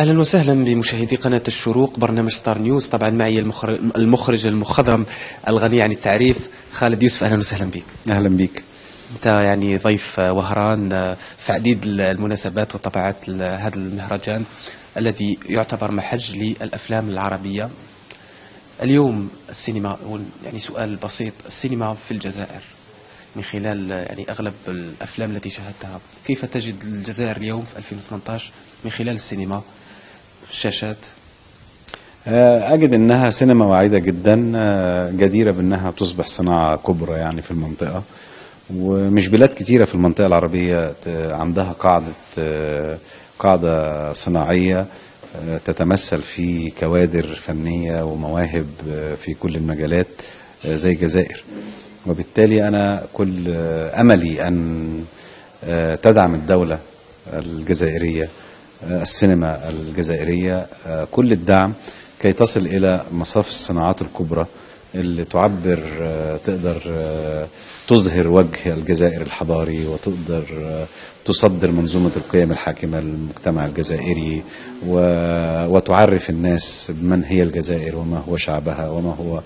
اهلا وسهلا بمشاهدي قناه الشروق برنامج ستار نيوز طبعا معي المخرج, المخرج المخضرم الغني عن التعريف خالد يوسف اهلا وسهلا بك اهلا بك انت يعني ضيف وهران في عديد المناسبات وطبعات هذا المهرجان الذي يعتبر محج للافلام العربيه اليوم السينما يعني سؤال بسيط السينما في الجزائر من خلال يعني اغلب الافلام التي شاهدتها كيف تجد الجزائر اليوم في 2018 من خلال السينما الشاشات آه، أجد أنها سينما واعدة جدا آه، جديرة بأنها تصبح صناعة كبرى يعني في المنطقة ومش بلاد كتيرة في المنطقة العربية عندها قاعدة آه، قاعدة صناعية تتمثل في كوادر فنية ومواهب في كل المجالات زي الجزائر وبالتالي أنا كل أملي أن تدعم الدولة الجزائرية السينما الجزائرية آه، كل الدعم كي تصل إلى مصاف الصناعات الكبرى اللي تعبر آه، تقدر آه، تظهر وجه الجزائر الحضاري وتقدر تصدر منظومة القيم الحاكمة للمجتمع الجزائري وتعرف الناس بمن هي الجزائر وما هو شعبها وما هو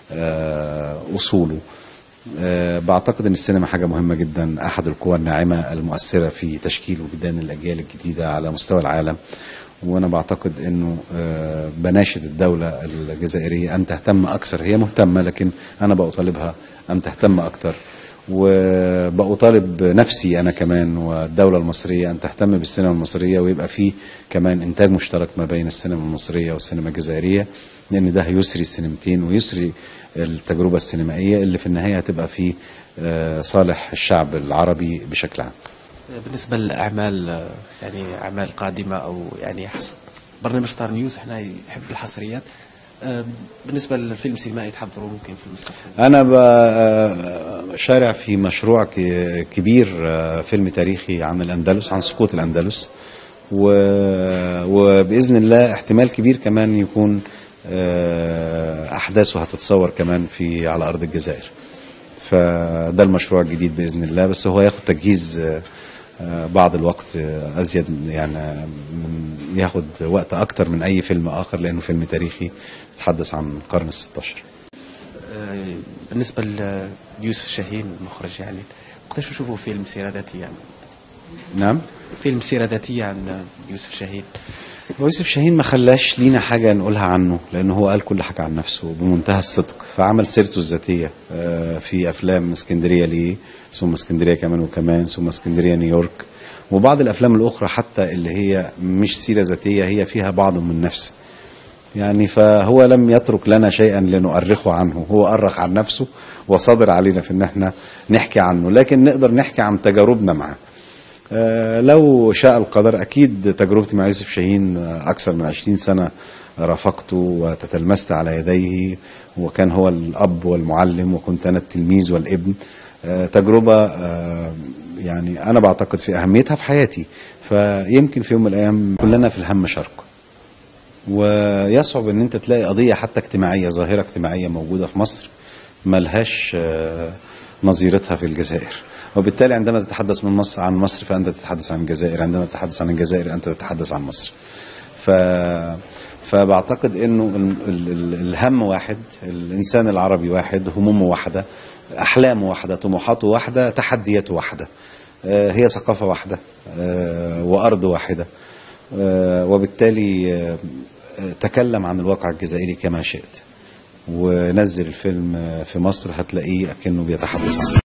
أصوله أه بعتقد ان السينما حاجه مهمه جدا احد القوى الناعمه المؤثره في تشكيل وجدان الاجيال الجديده على مستوى العالم وانا بعتقد انه أه بناشد الدوله الجزائريه ان تهتم اكثر هي مهتمه لكن انا بطالبها ان تهتم اكثر وبطالب نفسي انا كمان والدوله المصريه ان تهتم بالسينما المصريه ويبقى في كمان انتاج مشترك ما بين السينما المصريه والسينما الجزائريه لان ده هيسري السينمتين ويسري التجربه السينمائيه اللي في النهايه هتبقى في آه، صالح الشعب العربي بشكل عام. بالنسبه للاعمال يعني اعمال قادمه او يعني برنامج ستار نيوز احنا يحب الحصريات آه، بالنسبة للفيلم السينمائي تحضروا ممكن في المستقبل أنا بشارع آه، في مشروع كبير فيلم تاريخي عن الأندلس عن سقوط الأندلس وبإذن الله احتمال كبير كمان يكون آه، احداثه هتتصور كمان في على ارض الجزائر فده المشروع الجديد باذن الله بس هو ياخد تجهيز آه، بعض الوقت آه، ازيد يعني ياخد وقت اكتر من اي فيلم اخر لانه فيلم تاريخي يتحدث عن القرن ال16 بالنسبه ليوسف شاهين المخرج يعني قداش تشوفوا فيلم سيره ذاتيه يعني نعم فيلم سيره ذاتيه عن يوسف شاهين يوسف شاهين ما خلاش لينا حاجة نقولها عنه لأنه هو قال كل حاجة عن نفسه بمنتهى الصدق فعمل سيرته الذاتية آه، في أفلام اسكندرية ليه ثم اسكندرية كمان وكمان ثم اسكندرية نيويورك وبعض الأفلام الأخرى حتى اللي هي مش سيرة ذاتية هي فيها بعض من نفسه يعني فهو لم يترك لنا شيئا لنؤرخه عنه هو أرخ عن نفسه وصادر علينا في ان احنا نحكي عنه لكن نقدر نحكي عن تجاربنا معه آه، لو شاء القدر أكيد تجربتي مع يوسف شاهين أكثر من 20 سنة رافقته وتتلمست على يديه وكان هو الأب والمعلم وكنت أنا التلميذ والابن آه، تجربة آه، يعني أنا بعتقد في أهميتها في حياتي فيمكن في يوم من الأيام كلنا في الهم شرق ويصعب ان انت تلاقي قضية حتى اجتماعية ظاهرة اجتماعية موجودة في مصر ملهاش نظيرتها في الجزائر وبالتالي عندما تتحدث من مصر عن مصر فأنت تتحدث عن الجزائر عندما تتحدث عن الجزائر أنت تتحدث عن مصر ف فبعتقد انه الهم واحد الانسان العربي واحد همومه واحده احلامه واحده طموحاته واحده تحدياته واحده آه، هي ثقافه واحده آه، وارض واحده آه، وبالتالي تكلم عن الواقع الجزائري كما شئت ونزل الفيلم في مصر هتلاقيه اكنه بيتحدث عنه